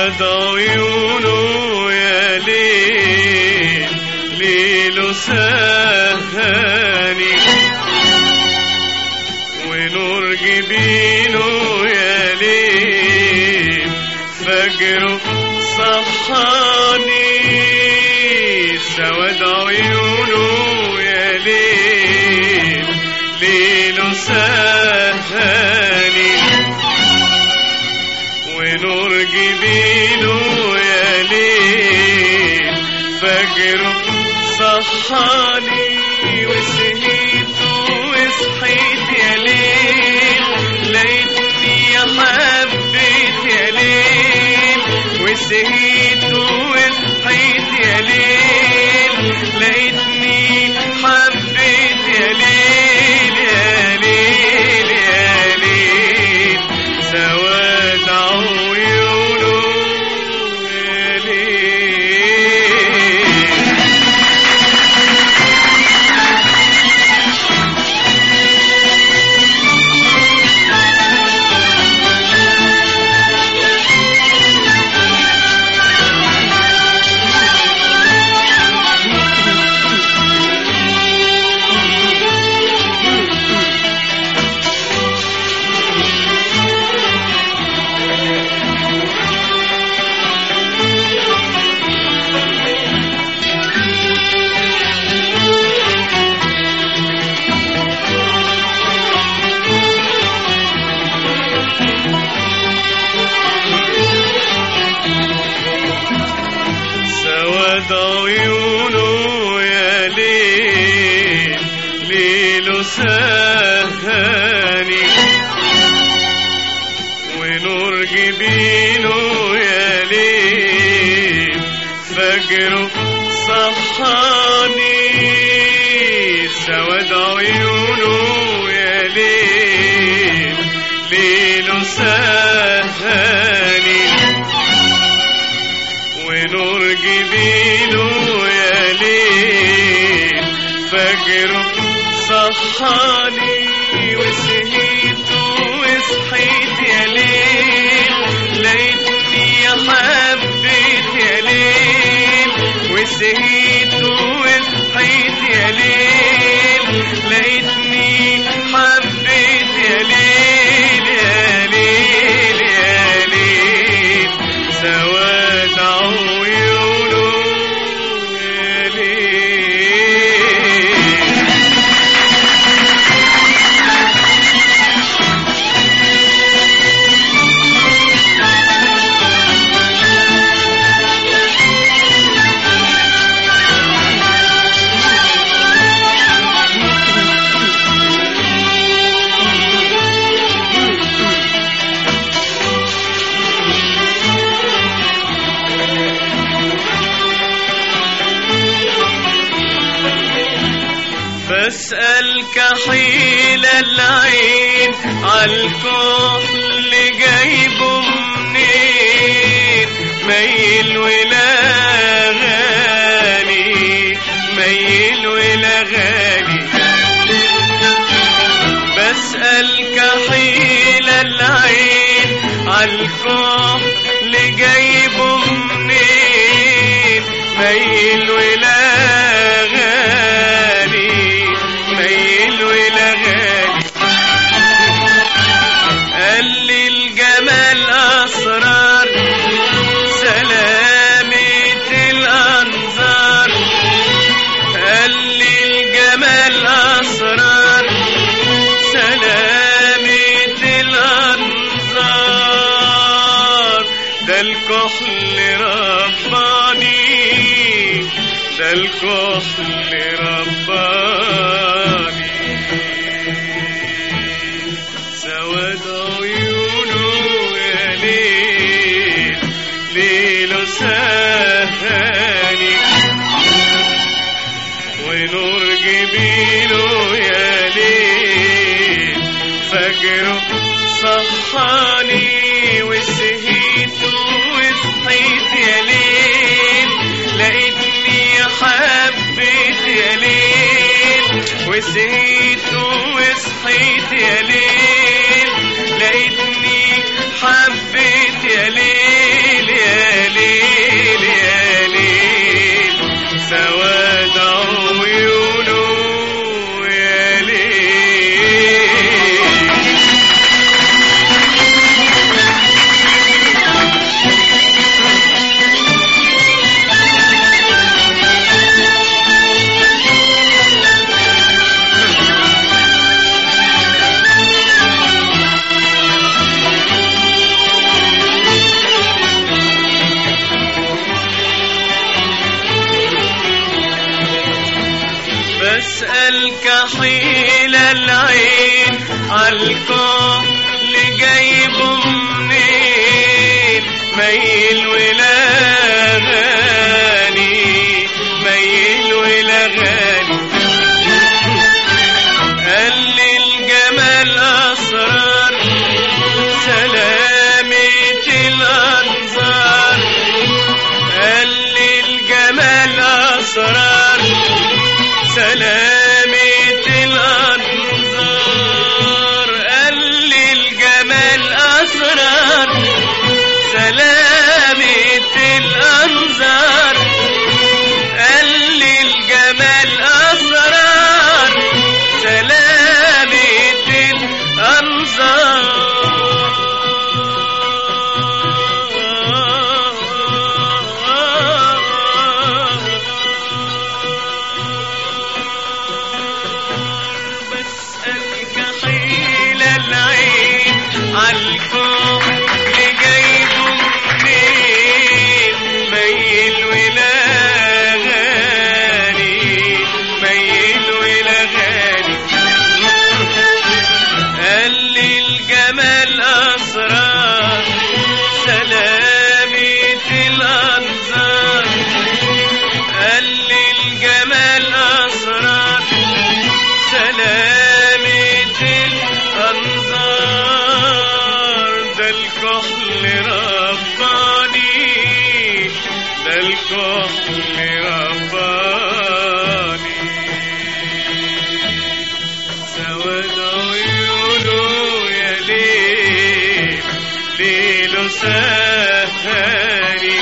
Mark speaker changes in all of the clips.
Speaker 1: سواد عيونه يا ليل ليله سهاني ونور جبينه يا ليل فجره صحاني سواد عيونه يا ليل ليله سهاني ونور جبينه يا ليل فجره صحاني وسهيت وصحيت يا ليل لقيتني حبيت يا ليل وسهيت وصحيت يا ليل لقيتني حبيت يا ليل يا ليل يا ليل سواد عيونه يا ليل سواد عيونه يا ليل ليله سهاني ونور جبينه يا ليل فجره صحاني سواد عيونه يا ليل ليله سهاني ونور جبينه يا ليل فجره صحاني وسهيت وصحيت يا ليل لقيتني حبيت يا ليل وسهيت وصحيت يا ليل لقيتني حبيت يا ليل يا ليل يا ليل سواد عيونه يا ليل بسأل كحيل العين عالكحل جايبه منين ميل ولا غالي ميل ولا غالي بسأل كحيل العين عالكحل جايبه منين ميل ولا غالي ميل ولا غالي قال لي الجمال أسرار سلامة الأنظار قال لي الجمال أسرار سلامة الأنظار ده الكحل رباني ده الكحل رباني سواد عيونه يا ليل ليله سهاني ونور جبينه يا ليل فجره صحاني وسهيت وصحيت يا ليل لقيتني حبيت يا ليل وسهيت وصحيت يا ليل لقيتني حبيت يا ليل يا الكحيل العين عالكحل جايبه منين ميل ولا غالي ميل ولا غالي قال لي الجمال أسرار سلامة الأنظار قال لي الجمال أسرار سلامة الأنظار قال لي الجمال أسرار سلامة الأنظار قال لي الجمال أسرار سلامة الأنظار بسألك حيل العين عالكون جايبه منين ميل ولا غالي ميل ولا غالي قال لي الجمال أسرار سلامة الأنظار قال لي الجمال أسرار سلامة الأنظار ده الكحل رباني ده الكحل رباني سواد عيونه يا ليل ليله سهري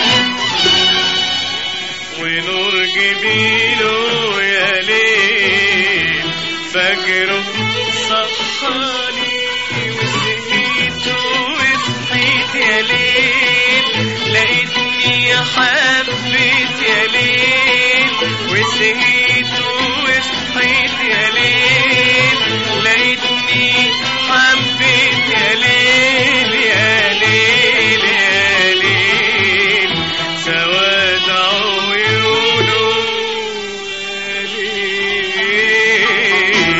Speaker 1: ونور جبينه يا ليل فجره صحاني وسهيت وصحيت يا ليل لقيتني حبيت يا ليل وسهيت وصحيت يا ليل لقيتني حبيت يا ليل يا ليل يا ليل سواد عيونه يا ليل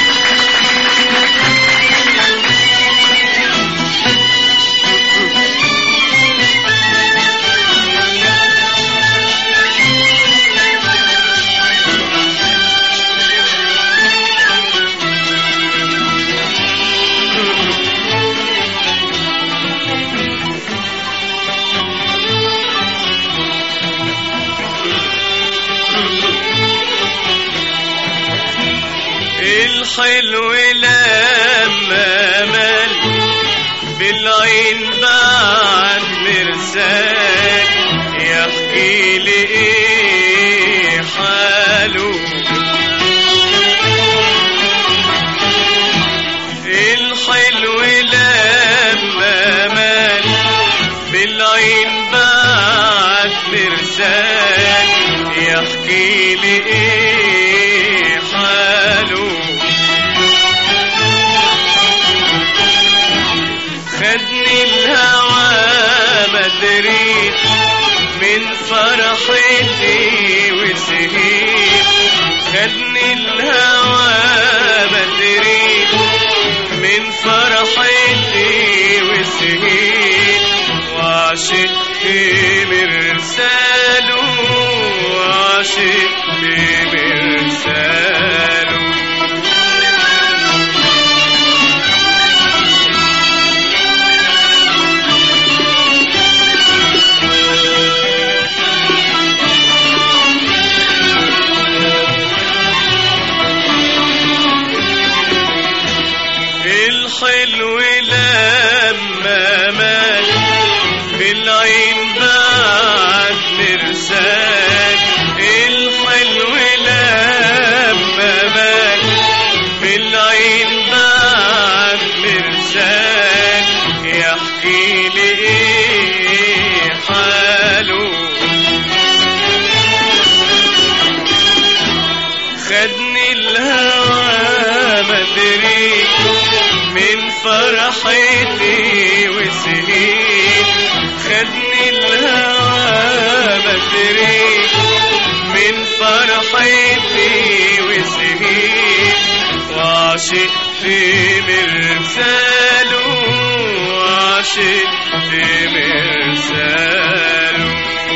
Speaker 1: الحلو لما مال بالعين بعد مرسال يحكي لي ايه حاله الحلو لما مال بالعين بعد مرسال يحكي لي ايه حاله خدني الهوى مدريد من فرحتي وسهيت خدني الهوى مدريد من فرحتي وسهيت وعشقت مرساله وعشقت مرساله الحلو لما مال بالعين بعد مرسال الحلو لما مال بالعين بعد مرسال يحكي لي ايه حاله خدني الهوى مدري من فرحتي وسهيت خدني الهوى مدري من فرحتي وسهيت وعشقت مرساله وعشقت مرساله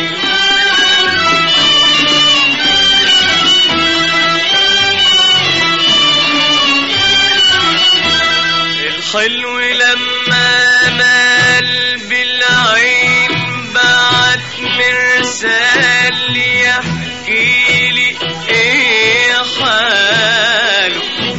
Speaker 1: الحلو لما مال بالعين بعت مرسال يحكي لي ايه حاله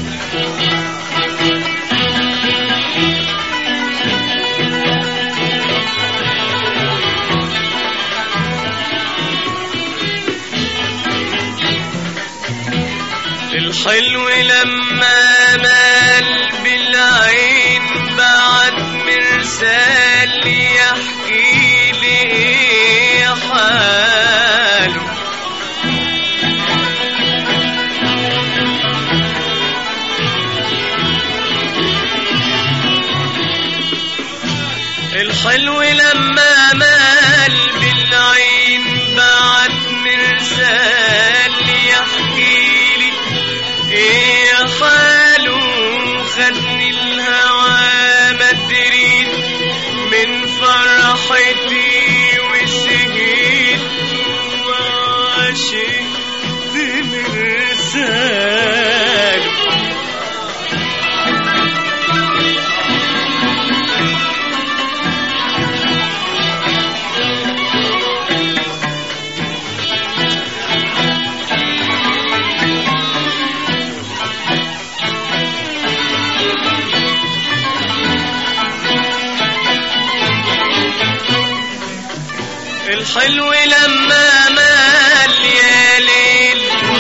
Speaker 1: الحلو لما مال بالعين بعت مرسال يحكي لي ايه حاله الحلو لما مال بالعين بعت مرسال يحكي لي ايه حاله خدني الهوى ما دريت من فرحتي وسهيت وعشقت مرسال الحلو لما مال يا ليل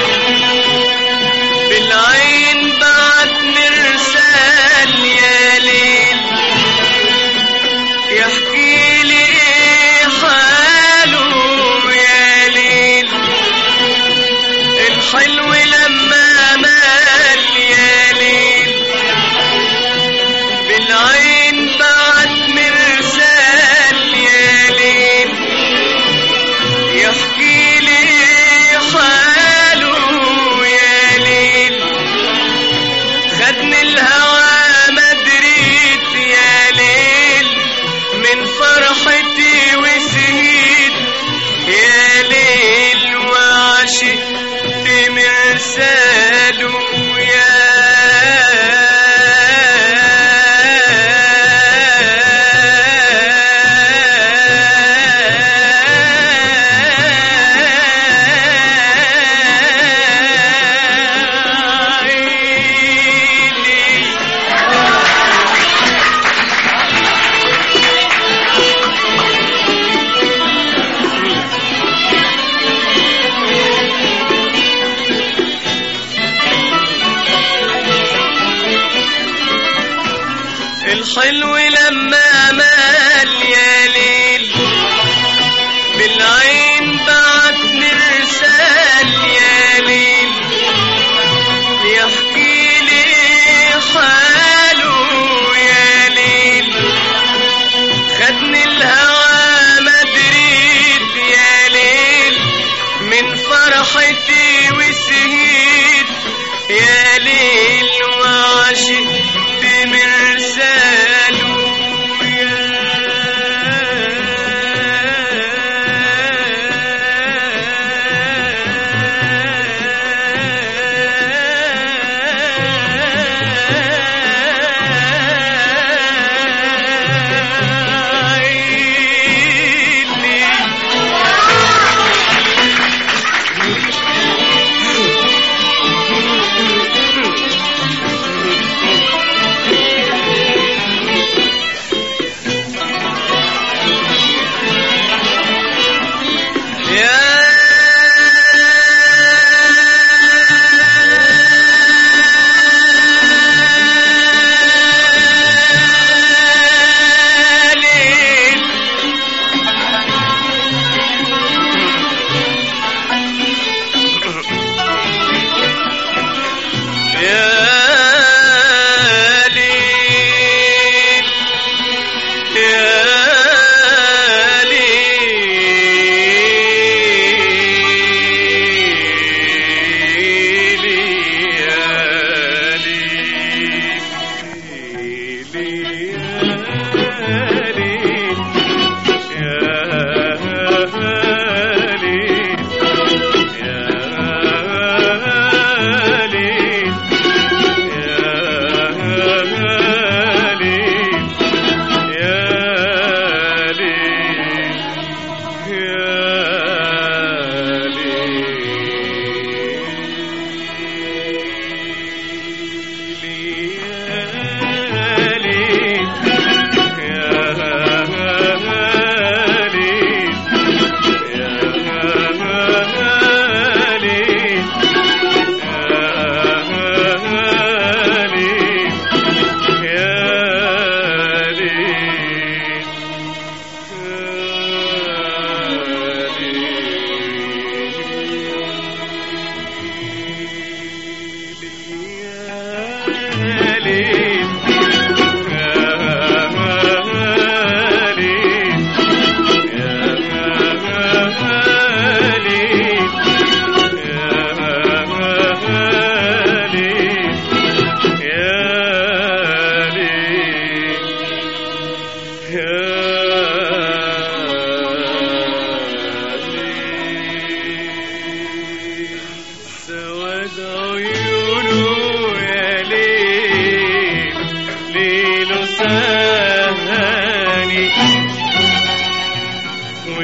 Speaker 1: بالعين بعت مرسال يا ليل يحكي لي ايه حاله يا ليل الحلو لما مال يا ليل بالعين بعت مرسال يا ليل يحكي لي حاله يا ليل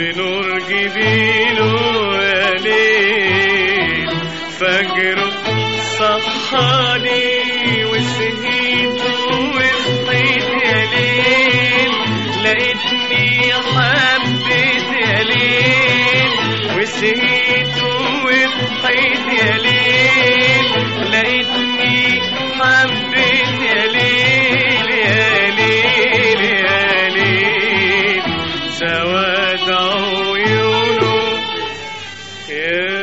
Speaker 1: ونور جبينه يا ليل فجره صحاني وسهيت وصحيت يا ليل لقيتني حبيت يا ليل وسهيت وصحيت يا ليل لقيتني حبيت يا ليل يا ليل يا ليل سواد عيونه يا